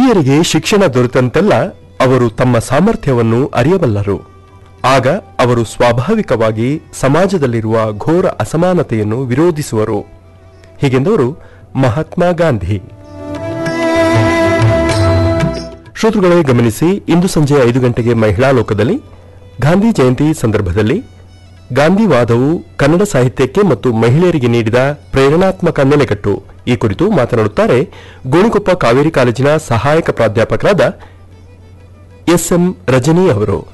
ಹಿರಿಯರಿಗೆ ಶಿಕ್ಷಣ ದೊರೆತಂತೆಲ್ಲ ಅವರು ತಮ್ಮ ಸಾಮರ್ಥ್ಯವನ್ನು ಅರಿಯಬಲ್ಲರು ಆಗ ಅವರು ಸ್ವಾಭಾವಿಕವಾಗಿ ಸಮಾಜದಲ್ಲಿರುವ ಘೋರ ಅಸಮಾನತೆಯನ್ನು ವಿರೋಧಿಸುವರು ಹೀಗೆಂದವರು ಮಹಾತ್ಮ ಗಾಂಧಿ ಶ್ರೋತೃಗಳೇ ಗಮನಿಸಿ ಇಂದು ಸಂಜೆ ಐದು ಗಂಟೆಗೆ ಮಹಿಳಾ ಲೋಕದಲ್ಲಿ ಗಾಂಧಿ ಜಯಂತಿ ಸಂದರ್ಭದಲ್ಲಿ ಗಾಂಧಿವಾದವು ಕನ್ನಡ ಸಾಹಿತ್ಯಕ್ಕೆ ಮತ್ತು ಮಹಿಳೆಯರಿಗೆ ನೀಡಿದ ಪ್ರೇರಣಾತ್ಮಕ ನೆಲೆಗಟ್ಟು ಈ ಕುರಿತು ಮಾತನಾಡುತ್ತಾರೆ ಗೋಣಿಕೊಪ್ಪ ಕಾವೇರಿ ಕಾಲೇಜಿನ ಸಹಾಯಕ ಪ್ರಾಧ್ಯಾಪಕರಾದ ಎಸ್ಎಂ ರಜನಿ ಅವರು